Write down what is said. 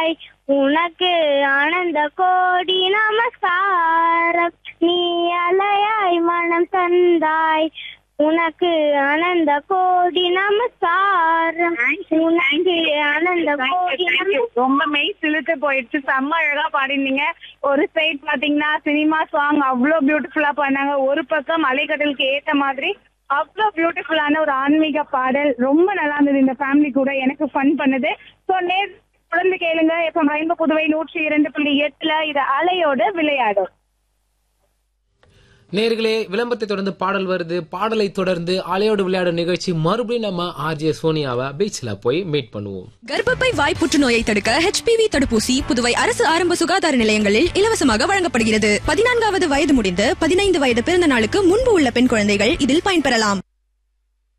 தந்தாய் உனக்கு ஆனந்த கோடி நமஸ்காரம் நீ அலையாய் மனம் தந்தாய் உனக்கு ஆனந்த கோடி நமஸ்காரம் உனக்கு ஆனந்த கோடி நமஸ்காரம் ரொம்ப மெய் சிலுத்து போயிடுச்சு செம்ம அழகா பாடினீங்க ஒரு சைட் பாத்தீங்கன்னா சினிமா சாங் அவ்வளோ பியூட்டிஃபுல்லா பண்ணாங்க ஒரு பக்கம் அலைக்கடலுக்கு ஏத்த மாதிரி அவ்வளோ பியூட்டிஃபுல்லான ஒரு ஆன்மீக பாடல் ரொம்ப நல்லா இருந்தது இந்த ஃபேமிலி கூட எனக்கு ஃபன் பண்ணுது ஸோ நேர் தொடர்ந்து கேளுங்க இப்போ ஐம்பது புதுவை நூற்றி இரண்டு புள்ளி எட்டுல இது அலையோட விளையாடும் நேர்களே விளம்பரத்தை தொடர்ந்து பாடல் வருது பாடலை தொடர்ந்து அலையோடு விளையாடும் நிகழ்ச்சி மறுபடியும் நம்ம ஆர்ஜே சோனியாவை பீச்ல போய் மீட் பண்ணுவோம் கர்ப்பப்பை வாய் புற்றுநோயை தடுக்க ஹெச்பிவி தடுப்பூசி புதுவை அரசு ஆரம்ப சுகாதார நிலையங்களில் இலவசமாக வழங்கப்படுகிறது பதினான்காவது வயது முடிந்து பதினைந்து வயது பிறந்த நாளுக்கு முன்பு உள்ள பெண் குழந்தைகள் இதில் பயன்பெறலாம்